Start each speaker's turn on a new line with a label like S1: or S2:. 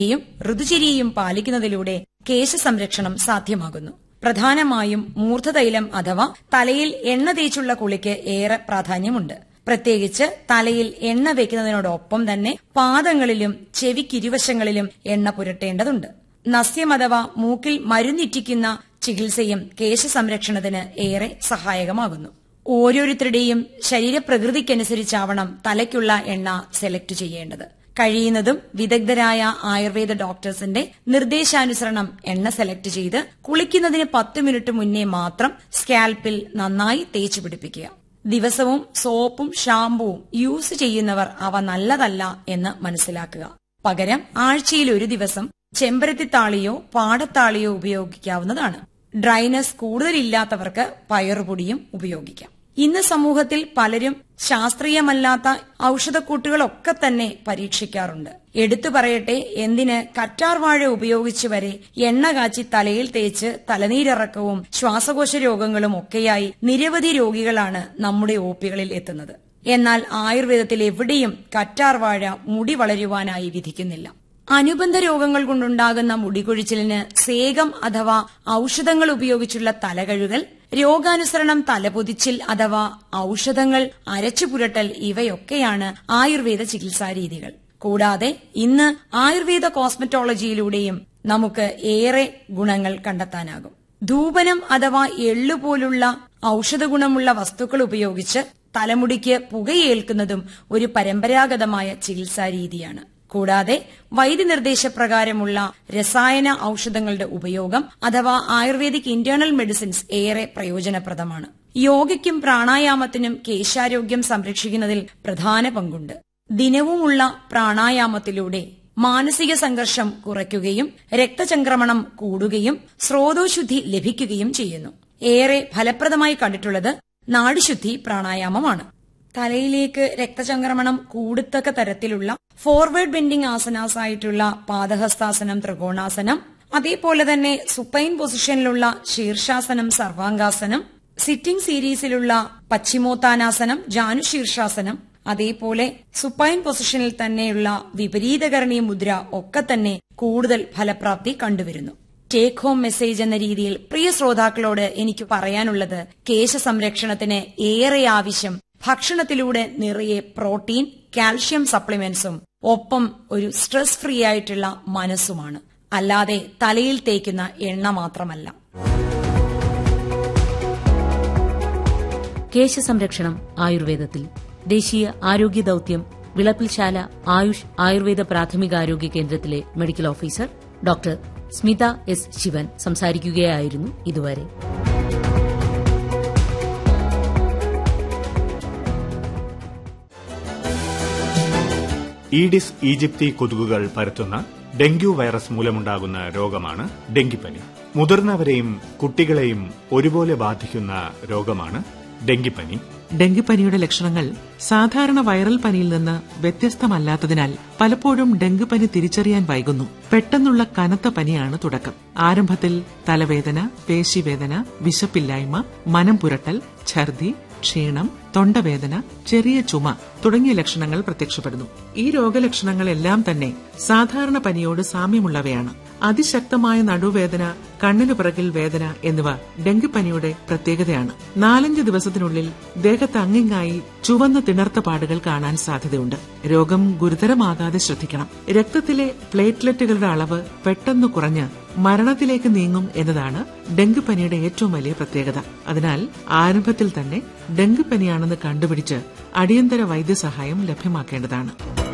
S1: യും ഋതുചര്യയും പാലിക്കുന്നതിലൂടെ കേശ സംരക്ഷണം സാധ്യമാകുന്നു പ്രധാനമായും മൂർധതൈലം അഥവാ തലയിൽ എണ്ണ തേച്ചുള്ള കുളിക്ക് ഏറെ പ്രാധാന്യമുണ്ട് പ്രത്യേകിച്ച് തലയിൽ എണ്ണ വയ്ക്കുന്നതിനോടൊപ്പം തന്നെ പാദങ്ങളിലും ചെവിക്കിരുവശങ്ങളിലും എണ്ണ പുരട്ടേണ്ടതുണ്ട് നസ്യം അഥവാ മൂക്കിൽ മരുന്നിറ്റിക്കുന്ന ചികിത്സയും കേശ സംരക്ഷണത്തിന് ഏറെ സഹായകമാകുന്നു ഓരോരുത്തരുടെയും ശരീരപ്രകൃതിക്കനുസരിച്ചാവണം തലയ്ക്കുള്ള എണ്ണ സെലക്ട് ചെയ്യേണ്ടത് കഴിയുന്നതും വിദഗ്ധരായ ആയുർവേദ ഡോക്ടേഴ്സിന്റെ നിർദ്ദേശാനുസരണം എണ്ണ സെലക്ട് ചെയ്ത് കുളിക്കുന്നതിന് പത്ത് മിനിറ്റ് മുന്നേ മാത്രം സ്കാൽപ്പിൽ നന്നായി തേച്ചു പിടിപ്പിക്കുക ദിവസവും സോപ്പും ഷാമ്പുവും യൂസ് ചെയ്യുന്നവർ അവ നല്ലതല്ല എന്ന് മനസ്സിലാക്കുക പകരം ആഴ്ചയിൽ ഒരു ദിവസം ചെമ്പരത്തിത്താളിയോ പാടത്താളിയോ ഉപയോഗിക്കാവുന്നതാണ് ഡ്രൈനസ് കൂടുതലില്ലാത്തവർക്ക് പയറുപൊടിയും ഉപയോഗിക്കാം ഇന്ന് സമൂഹത്തിൽ പലരും ശാസ്ത്രീയമല്ലാത്ത ഔഷധക്കൂട്ടുകളൊക്കെ തന്നെ പരീക്ഷിക്കാറുണ്ട് എടുത്തു പറയട്ടെ എന്തിന് കറ്റാർ വാഴ ഉപയോഗിച്ച് വരെ എണ്ണ കാച്ചി തലയിൽ തേച്ച് തലനീരിറക്കവും ശ്വാസകോശ രോഗങ്ങളും ഒക്കെയായി നിരവധി രോഗികളാണ് നമ്മുടെ ഒപികളിൽ എത്തുന്നത് എന്നാൽ ആയുർവേദത്തിൽ എവിടെയും കറ്റാർ വാഴ മുടി വളരുവാനായി വിധിക്കുന്നില്ല അനുബന്ധ രോഗങ്ങൾ കൊണ്ടുണ്ടാകുന്ന മുടികൊഴിച്ചിലിന് സേകം അഥവാ ഔഷധങ്ങൾ ഉപയോഗിച്ചുള്ള തലകഴുകൽ രോഗാനുസരണം തലപൊതിച്ചിൽ അഥവാ ഔഷധങ്ങൾ അരച്ചു പുരട്ടൽ ഇവയൊക്കെയാണ് ആയുർവേദ ചികിത്സാ രീതികൾ കൂടാതെ ഇന്ന് ആയുർവേദ കോസ്മെറ്റോളജിയിലൂടെയും നമുക്ക് ഏറെ ഗുണങ്ങൾ കണ്ടെത്താനാകും ധൂപനം അഥവാ എള്ളുപോലുള്ള ഔഷധഗുണമുള്ള വസ്തുക്കൾ ഉപയോഗിച്ച് തലമുടിക്ക് പുകയേൽക്കുന്നതും ഒരു പരമ്പരാഗതമായ ചികിത്സാ രീതിയാണ് കൂടാതെ വൈദ്യനിർദ്ദേശപ്രകാരമുള്ള രസായന ഔഷധങ്ങളുടെ ഉപയോഗം അഥവാ ആയുർവേദിക് ഇന്റേണൽ മെഡിസിൻസ് ഏറെ പ്രയോജനപ്രദമാണ് യോഗയ്ക്കും പ്രാണായാമത്തിനും കേശാരോഗ്യം സംരക്ഷിക്കുന്നതിൽ പ്രധാന പങ്കുണ്ട് ദിനവുമുള്ള പ്രാണായാമത്തിലൂടെ മാനസിക സംഘർഷം കുറയ്ക്കുകയും രക്തചംക്രമണം കൂടുകയും സ്രോതോശുദ്ധി ലഭിക്കുകയും ചെയ്യുന്നു ഏറെ ഫലപ്രദമായി കണ്ടിട്ടുള്ളത് നാഡിശുദ്ധി പ്രാണായാമമാണ് തലയിലേക്ക് രക്തചംക്രമണം കൂടത്തക്ക തരത്തിലുള്ള ഫോർവേഡ് ബെൻഡിംഗ് ആസനാസ് ആയിട്ടുള്ള പാദഹസ്താസനം ത്രികോണാസനം അതേപോലെ തന്നെ സുപ്പൈൻ പൊസിഷനിലുള്ള ശീർഷാസനം സർവാംഗാസനം സിറ്റിംഗ് സീരീസിലുള്ള പശ്ചിമോത്താനാസനം ജാനുശീർഷാസനം അതേപോലെ സുപ്പൈൻ പൊസിഷനിൽ തന്നെയുള്ള വിപരീതകരണീയ മുദ്ര ഒക്കെ തന്നെ കൂടുതൽ ഫലപ്രാപ്തി കണ്ടുവരുന്നു ടേക്ക് ഹോം മെസ്സേജ് എന്ന രീതിയിൽ പ്രിയ ശ്രോതാക്കളോട് എനിക്ക് പറയാനുള്ളത് കേശ സംരക്ഷണത്തിന് ഏറെ ആവശ്യം ഭക്ഷണത്തിലൂടെ നിറയെ പ്രോട്ടീൻ കാൽഷ്യം സപ്ലിമെന്റ്സും ഒപ്പം ഒരു സ്ട്രെസ് ഫ്രീ ആയിട്ടുള്ള മനസ്സുമാണ് അല്ലാതെ തലയിൽ തേക്കുന്ന എണ്ണ മാത്രമല്ല
S2: കേശ സംരക്ഷണം ആയുർവേദത്തിൽ ദേശീയ ആരോഗ്യ ദൌത്യം വിളപ്പിൽശാല ആയുഷ് ആയുർവേദ പ്രാഥമികാരോഗ്യ കേന്ദ്രത്തിലെ medical officer doctor Smitha S Sivan സംസാരിക്കുകയായിരുന്നു ഇതുവരെ
S3: ഈഡിസ് ഈജിപ്തി കൊതുകുകൾ പരത്തുന്ന ഡെങ്കു വൈറസ് മൂലമുണ്ടാകുന്ന രോഗമാണ് ഡെങ്കിപ്പനി മുതിർന്നവരെയും കുട്ടികളെയും ഒരുപോലെ ബാധിക്കുന്ന രോഗമാണ് ഡെങ്കിപ്പനി
S4: ഡെങ്കിപ്പനിയുടെ ലക്ഷണങ്ങൾ സാധാരണ വൈറൽ പനിയിൽ നിന്ന് വ്യത്യസ്തമല്ലാത്തതിനാൽ പലപ്പോഴും ഡെങ്കിപ്പനി തിരിച്ചറിയാൻ വൈകുന്നു പെട്ടെന്നുള്ള കനത്ത പനിയാണ് തുടക്കം ആരംഭത്തിൽ തലവേദന പേശിവേദന വിശപ്പില്ലായ്മ മനം പുരട്ടൽ ഛർദി ക്ഷീണം തൊണ്ടവേദന ചെറിയ ചുമ തുടങ്ങിയ ലക്ഷണങ്ങൾ പ്രത്യക്ഷപ്പെടുന്നു ഈ രോഗലക്ഷണങ്ങളെല്ലാം തന്നെ സാധാരണ പനിയോട് സാമ്യമുള്ളവയാണ് അതിശക്തമായ നടുവേദന കണ്ണിനു പിറകിൽ വേദന എന്നിവ ഡെങ്കിപ്പനിയുടെ പ്രത്യേകതയാണ് നാലഞ്ച് ദിവസത്തിനുള്ളിൽ ദേഹത്ത് അങ്ങിങ്ങായി ചുവന്ന തിണർത്ത പാടുകൾ കാണാൻ സാധ്യതയുണ്ട് രോഗം ഗുരുതരമാകാതെ ശ്രദ്ധിക്കണം രക്തത്തിലെ പ്ലേറ്റ്ലെറ്റുകളുടെ അളവ് പെട്ടെന്ന് കുറഞ്ഞ് മരണത്തിലേക്ക് നീങ്ങും എന്നതാണ് ഡെങ്കിപ്പനിയുടെ ഏറ്റവും വലിയ പ്രത്യേകത അതിനാൽ ആരംഭത്തിൽ തന്നെ ഡെങ്കിപ്പനിയാണെന്ന് കണ്ടുപിടിച്ച് അടിയന്തര വൈദ്യസഹായം ലഭ്യമാക്കേണ്ടതാണ്